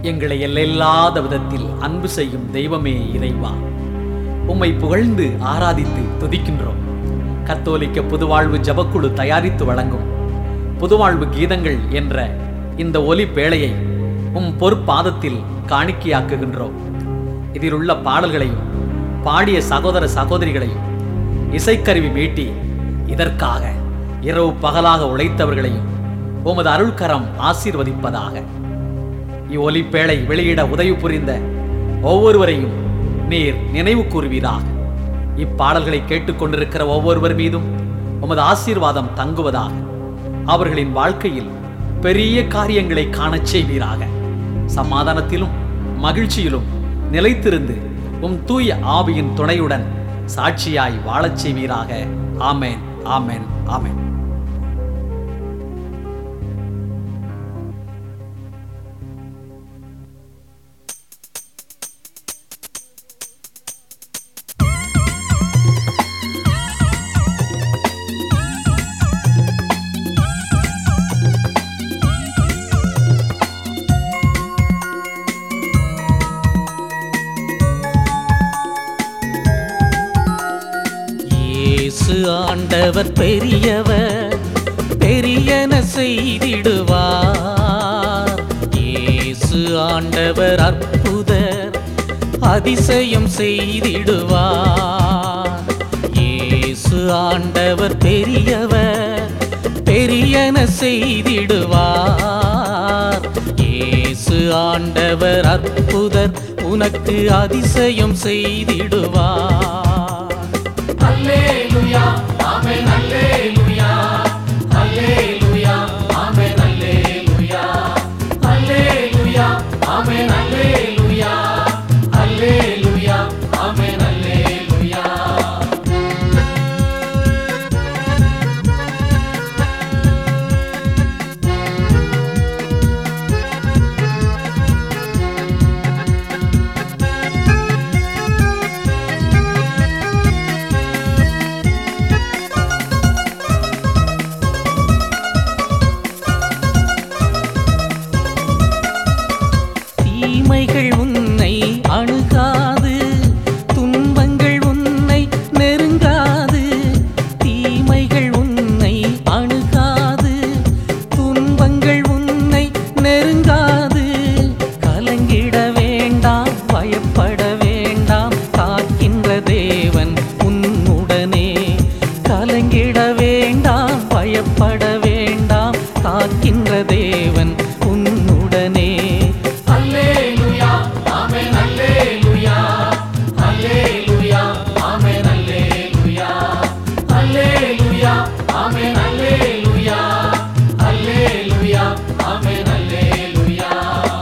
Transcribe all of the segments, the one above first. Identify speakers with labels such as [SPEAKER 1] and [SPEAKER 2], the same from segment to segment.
[SPEAKER 1] எங்களை எல்லையில்லாத விதத்தில் அன்பு செய்யும் தெய்வமே இறைவா உம்மை புகழ்ந்து ஆராதித்து துதிக்கின்றோம் கத்தோலிக்க புதுவாழ்வு ஜபக்குழு தயாரித்து வழங்கும் புதுவாழ்வு கீதங்கள் என்ற இந்த ஒலி பேழையை உம் பொற்பாதத்தில் காணிக்கையாக்குகின்றோம் இதில் உள்ள பாடல்களையும் பாடிய சகோதர சகோதரிகளையும் இசைக்கருவி மீட்டி இதற்காக இரவு பகலாக உழைத்தவர்களையும் உமது அருள்கரம் ஆசீர்வதிப்பதாக இவ்வொலிப்பேழை வெளியிட உதவி புரிந்த ஒவ்வொருவரையும் நீர் நினைவு கூறுவீராக இப்பாடல்களை கேட்டுக்கொண்டிருக்கிற ஒவ்வொருவர் மீதும் உமது ஆசீர்வாதம் தங்குவதாக அவர்களின் வாழ்க்கையில் பெரிய காரியங்களை காணச் செய்வீராக சமாதானத்திலும் மகிழ்ச்சியிலும் நிலைத்திருந்து உம் தூய ஆவியின் துணையுடன் சாட்சியாய் வாழச் செய்வீராக ஆமேன் ஆமேன் ஆமேன்
[SPEAKER 2] இயேசு ஆண்டவர் பெரியவர் பெரியன செய்திடுவார் இயேசு ஆண்டவர் அற்புதர் அதிசயம் செய்திடுவார் இயேசு ஆண்டவர் பெரியவர் பெரியன செய்திடுவார் இயேசு ஆண்டவர் அற்புதர் உனக்கு அதிசயம் செய்திடுவார்
[SPEAKER 3] அல்லேலூயா ஆமென் அல்லேலூயா அல்லேலூயா ஆமென் அல்லேலூயா அல்லேலூயா ஆமென் அல்லேலூயா அல்லேலூயா ஆமென் அல்லேலூயா
[SPEAKER 2] தீமைகள் உன்னை அணுகாது துன்பங்கள் உன்னை நெருங்காது தீமைகள் உன்னை அணுகாது துன்பங்கள் உன்னை நெருங்காது கலங்கிட வேண்டாம் பயப்பட வேண்டாம் காக்கின்ற தேவன் உன்னுடனே கலங்கிட வேண்டாம் பயப்பட வேண்டாம் காக்கின்ற தேவன் உன்னுடனே
[SPEAKER 3] அல்லேலூயா ஆமென் அல்லேலூயா அல்லேலூயா ஆமென் அல்லேலூயா அல்லேலூயா ஆமென் அல்லேலூயா அல்லேலூயா ஆமென் அல்லேலூயா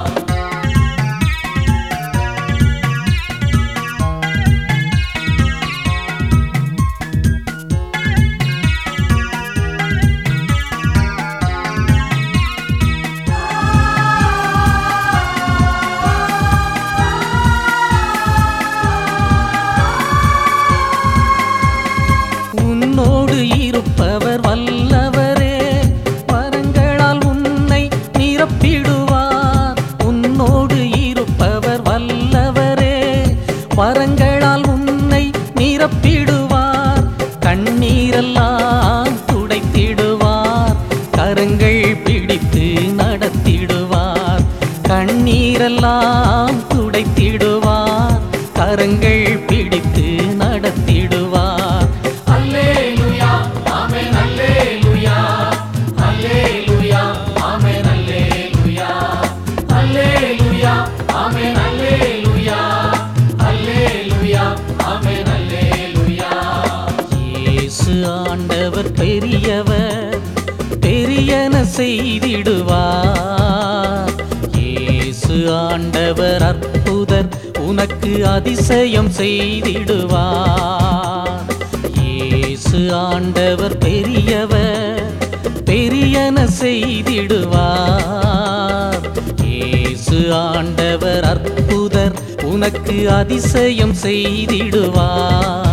[SPEAKER 2] உன்னோடு இருப்பவர் வல்லவரே வரங்களால் உன்னை நிரப்பிடுவார் உன்னோடு இருப்பவர் வல்லவரே வரங்களால் உன்னை நிரப்பிடுவார் கண்ணீரெல்லாம் துடைத்திடுவார் கரங்கள் பிடித்து நடத்திடுவார் கண்ணீரெல்லாம் துடைத்திடுவார் கரங்கள் பிடித்து நடத்திடுவார்
[SPEAKER 3] அல்லேலூயா ஆமென் அல்லேலூயா அல்லேலூயா ஆமென் அல்லேலூயா அல்லேலூயா ஆமென் அல்லேலூயா அல்லேலூயா ஆமென் அல்லேலூயா
[SPEAKER 2] இயேசு ஆண்டவர் பெரியவர் பெரியன செய்திடுவார் இயேசு ஆண்டவர் அற்புதர் உனக்கு அதிசயம் செய்திடுவார் இயேசு ஆண்டவர் பெரியவர் பெரியன செய்திடுவார் இயேசு ஆண்டவர் அற்புதர் உனக்கு அதிசயம் செய்திடுவார்